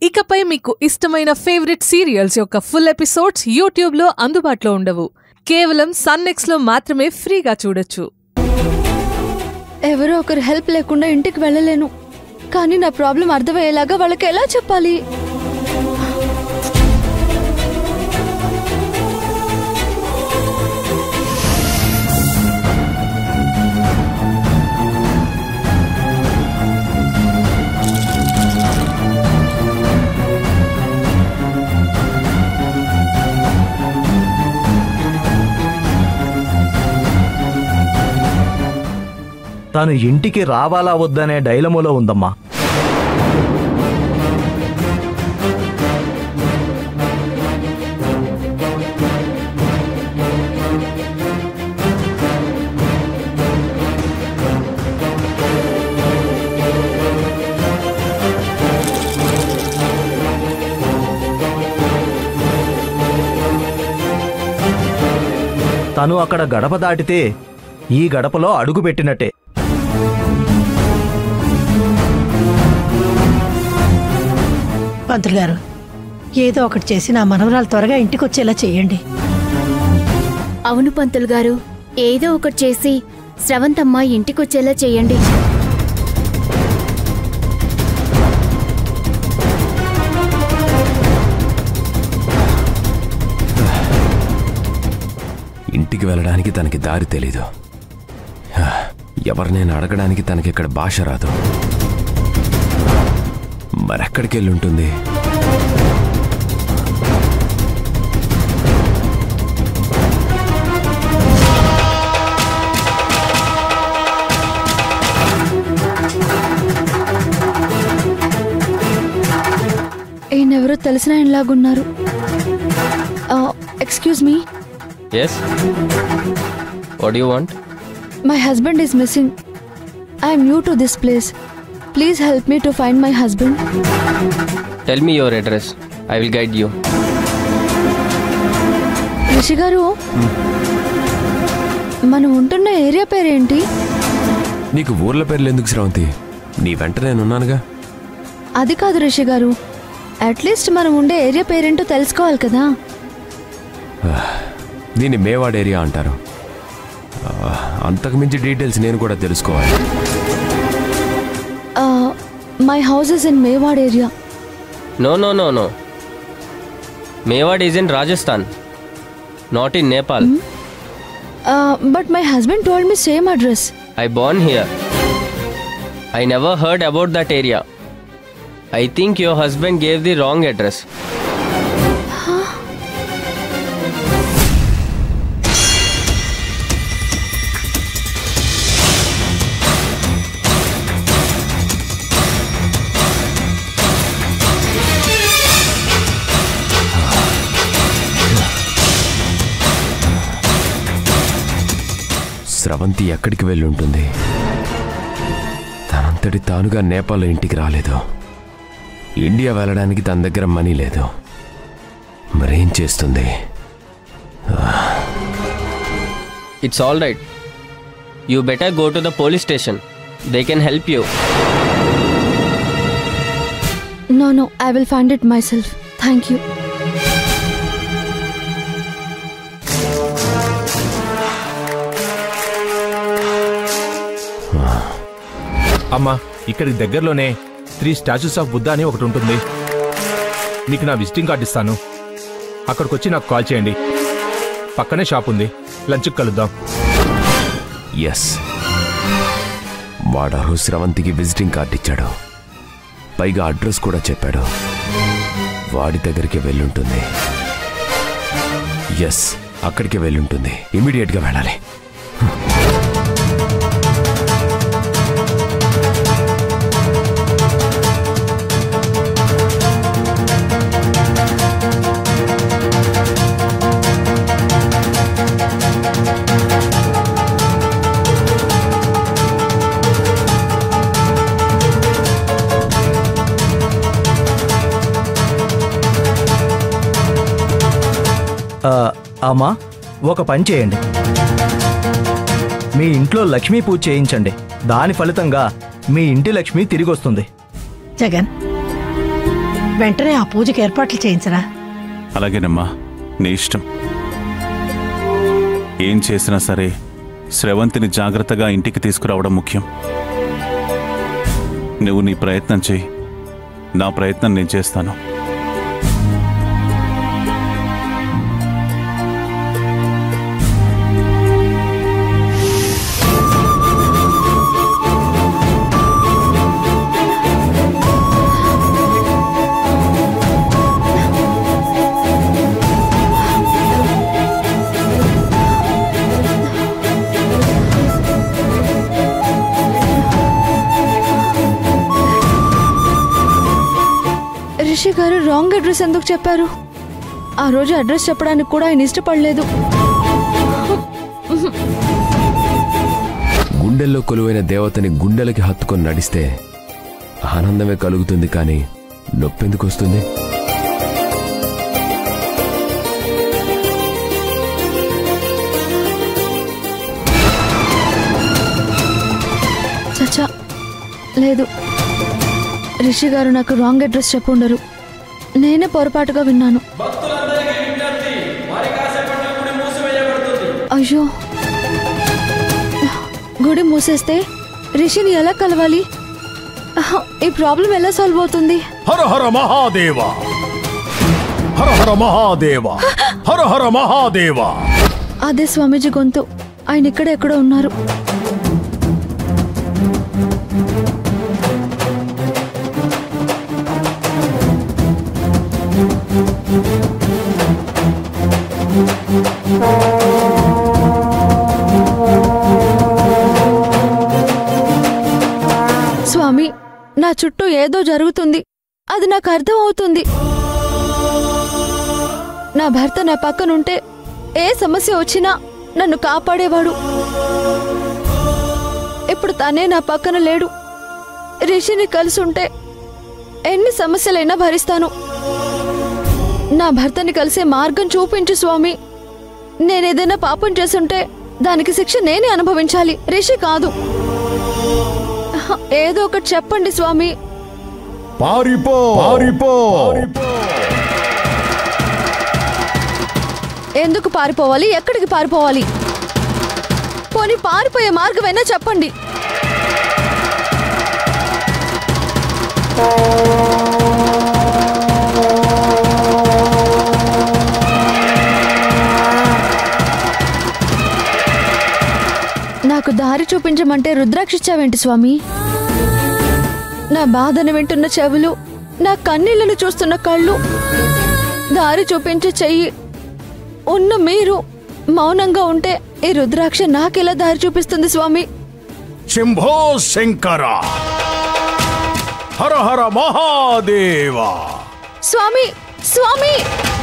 ఇకపై మీకు ఇష్టమైన ఫేవరెట్ సీరియల్స్ యొక్క ఫుల్ ఎపిసోడ్స్ యూట్యూబ్లో అందుబాటులో ఉండవు కేవలం సన్నెక్స్లో మాత్రమే ఫ్రీగా చూడొచ్చు ఎవరో ఒకరు హెల్ప్ లేకుండా ఇంటికి వెళ్ళలేను కానీ నా ప్రాబ్లం అర్థమయ్యేలాగా వాళ్ళకి ఎలా చెప్పాలి తను ఇంటికి రావాలా వద్దనే డైలమోలో ఉందమ్మా తను అక్కడ గడప దాటితే ఈ గడపలో అడుగు పెట్టినట్టే పంతులు గారు ఏదో ఒకటి చేసి నా మనవరాలు త్వరగా ఇంటికి వచ్చేలా చేయండి అవును పంతులు గారు ఏదో ఒకటి చేసి స్రవంతమ్మ ఇంటికొచ్చేలా చేయండి ఇంటికి వెళ్ళడానికి తనకి దారి తెలీదు హా, ఎవరినైనా అడగడానికి తనకి ఇక్కడ భాష రాదు మరెక్కడికి వెళ్ళి ఉంటుంది ఈయనెవరో తెలిసిన ఆయనలాగున్నారు excuse me Yes? What do you want? My husband is missing I'm new to this place please help me to find my husband Tell me your address. I will guide you. Rishi garu మనం ఉంటున్న area పేరేంటి నీకు ఊర్ల పేర్లు ఎందుకు శ్రవంతి నీ వెంట నేనున్నానుగా అది కాదు రిషి గారు అట్లీస్ట్ మనం ఉండే ఏరియా పేరేంటో తెలుసుకోవాలి కదా దీన్ని మేవాడ్ ఏరియా అంటారు ఆ, అంతకుమించి డీటెయిల్స్ నేను కూడా తెలుసుకోవాలి my house is in Mewar area No, no, no, no. Mewad is in Rajasthan, not in Nepal. But my husband told me same address I born here. I never heard about that area. I think your husband gave the wrong address. Sravanthi ఎక్కడికి వెళ్ళి ఉంటుంది తనంతటి తానుగా నేపాల్లో ఇంటికి రాలేదు India వెళ్ళడానికి తన దగ్గర మనీ లేదు మరేం చేస్తుంది It's alright. You better go to the police station. They can help you. No no I will find it myself thank you అమ్మా ఇక్కడికి దగ్గరలోనే త్రీ స్టాచ్యూస్ ఆఫ్ బుద్ధ అని ఒకటి ఉంటుంది నీకు నా విజిటింగ్ కార్డు ఇస్తాను అక్కడికి వచ్చి నాకు కాల్ చేయండి పక్కనే షాప్ ఉంది లంచ్కి కలుద్దాం ఎస్ వాడారు స్రవంతికి విజిటింగ్ కార్డు ఇచ్చాడు పైగా అడ్రస్ కూడా చెప్పాడు వాడి దగ్గరికి వెళ్ళుంటుంది ఎస్ అక్కడికి వెళ్ళుంటుంది ఇమీడియట్గా వెళ్ళాలి ఆ, అమ్మా ఒక పని చేయండి మీ ఇంట్లో లక్ష్మీ పూజ చేయించండి దాని ఫలితంగా మీ ఇంటి లక్ష్మి తిరిగి వస్తుంది జగన్ వెంటనే ఆ పూజకి ఏర్పాట్లు చేయించరా అలాగేనమ్మా నీ ఇష్టం ఏం చేసినా సరే స్రవంతిని జాగ్రత్తగా ఇంటికి తీసుకురావడం ముఖ్యం నువ్వు నీ ప్రయత్నం చేయి నా ప్రయత్నం నేను చేస్తాను రిషి గారు రాంగ్ అడ్రస్ ఎందుకు చెప్పారు ఆ రోజు అడ్రస్ చెప్పడానికి కూడా ఆయన ఇష్టపడలేదు గుండెల్లో కొలువైన దేవతని గుండెలకి హత్తుకొని నడిస్తే ఆనందమే కలుగుతుంది కానీ నొప్పెందుకు వస్తుంది చచ్చా లేదు రిషి గారు నాకు రాంగ్ అడ్రస్ చెప్పుండరు నేనే పొరపాటుగా విన్నాను అయ్యో గుడి మూసేస్తే రిషిని ఎలా కలవాలి ఆహా, ఈ ప్రాబ్లం ఎలా సాల్వ్ అవుతుంది హర హర మహాదేవ హర హర మహాదేవ హర హర మహాదేవ అదే స్వామీజీ గొంతు ఆయన ఇక్కడ ఎక్కడో ఉన్నారు స్వామి నా చుట్టూ ఏదో జరుగుతుంది అది నాకు అర్థం అవుతుంది నా భర్త నా పక్కనుంటే ఏ సమస్య వచ్చినా నన్ను కాపాడేవాడు ఇప్పుడు తనే నా పక్కన లేడు రిషిని కలిసుంటే ఎన్ని సమస్యలైనా భరిస్తాను నా భర్తని కలిసే మార్గం చూపించు స్వామి నేనేదైనా పాపం చేసుంటే దానికి శిక్ష నేనే అనుభవించాలి రిషి కాదు ఆహా, ఏదో ఒకటి చెప్పండి స్వామి పారిపో పారిపో ఎందుకు పారిపోవాలి ఎక్కడికి పారిపోవాలి పోనీ పారిపోయే మార్గమైనా చెప్పండి నాకు దారి చూపించమంటే రుద్రాక్ష ఇచ్చావేంటి స్వామి నా బాధను వింటున్న చెవులు నా కన్నీళ్లను చూస్తున్న కళ్ళు దారి చూపించే చెయ్యి ఉన్న మీరు మౌనంగా ఉంటే ఈ రుద్రాక్ష నాకెలా దారి చూపిస్తుంది స్వామి శంభో శంకర హర హర మహాదేవ స్వామి స్వామి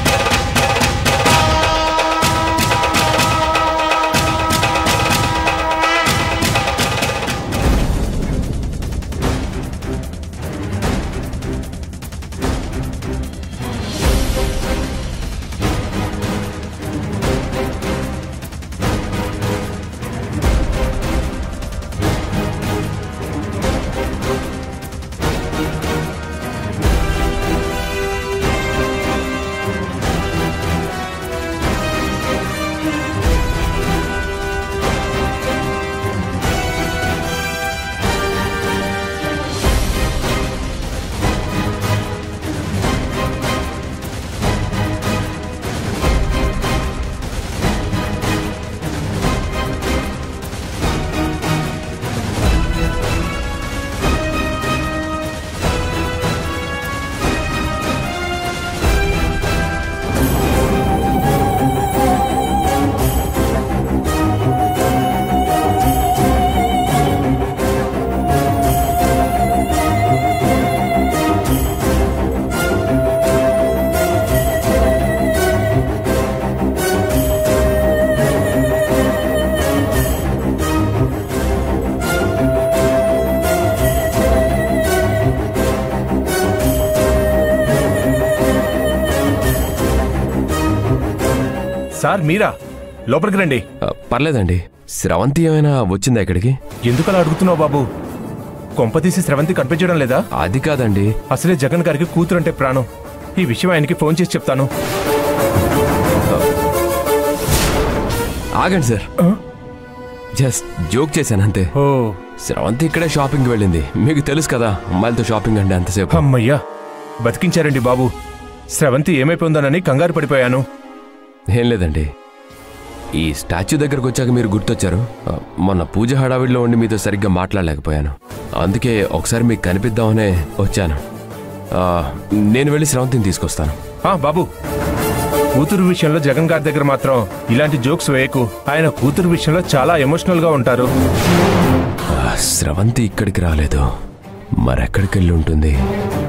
సార్ మీరా లోపలికి రండి ఆ, పర్లేదండి స్రవంతి ఏమైనా వచ్చిందా ఇక్కడికి ఎందుకలా అడుగుతున్నావు బాబు కొంపతీసి స్రవంతి కనిపించడం లేదా అది కాదండి అసలే జగన్ గారికి కూతురు అంటే ప్రాణం ఈ విషయం ఆయనకి ఫోన్ చేసి చెప్తాను ఆగండి సార్ జస్ట్ జోక్ చేశాను అంతే ఓ స్రవంతి ఇక్కడే షాపింగ్కి వెళ్ళింది మీకు తెలుసు కదా అమ్మాయిలతో షాపింగ్ అంటే అంతసేపు అమ్మయ్యా బతికించారండి బాబు స్రవంతి ఏమైపోయిందోనని కంగారు పడిపోయాను ఏం లేదండి ఈ స్టాచ్యూ దగ్గరకు వచ్చాక మీరు గుర్తొచ్చారు ఆ, మొన్న పూజ హడావిడిలో ఉండి మీతో సరిగ్గా మాట్లాడలేకపోయాను అందుకే ఒకసారి మీకు కనిపిద్దామనే వచ్చాను ఆ, నేను వెళ్ళి స్రవంతిని తీసుకొస్తాను ఆ బాబు కూతురు విషయంలో జగన్ గారి దగ్గర మాత్రం ఇలాంటి జోక్స్ వేయకు ఆయన కూతురు విషయంలో చాలా ఎమోషనల్ గా ఉంటారు ఆ, స్రవంతి ఇక్కడికి రాలేదు మరెక్కడికి వెళ్ళి ఉంటుంది